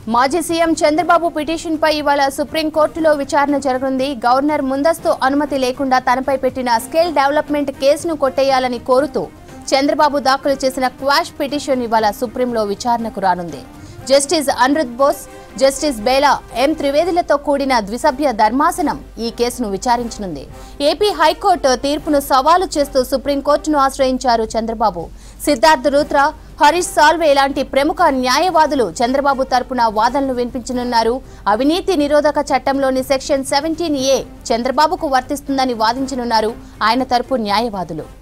మాజీ సీఎం చంద్రబాబు పిటిషన్పై ఇవాళ సుప్రీంకోర్టులో విచారణ జరగనుంది గవర్నర్ ముందస్తు అనుమతి లేకుండా తనపై పెట్టిన స్కిల్ డెవలప్మెంట్ కేసును కొట్టేయాలని కోరుతూ చంద్రబాబు దాఖలు చేసిన క్వాష్ పిటిషన్ ఇవాళ సుప్రీంలో విచారణకు రానుంది justice Aniruddha Bose justice Bela M త్రివేదులతో కూడిన ద్విసభ్య ధర్మాసనం ఈ కేసును విచారించనుంది ఏపీ హైకోర్టు తీర్పును సవాలు చేస్తూ సుప్రీంకోర్టును ఆశ్రయించారు చంద్రబాబు సిద్ధార్థ్ రూత్రా హరీష్ సాల్వే లాంటి ప్రముఖ న్యాయవాదులు చంద్రబాబు తరపున వాదనలు వినిపించనున్నారు అవినీతి నిరోధక చట్టంలోని సెక్షన్ సెవెంటీన్ ఏ చంద్రబాబుకు వర్తిస్తుందని వాదించనున్నారు ఆయన తరపు న్యాయవాదులు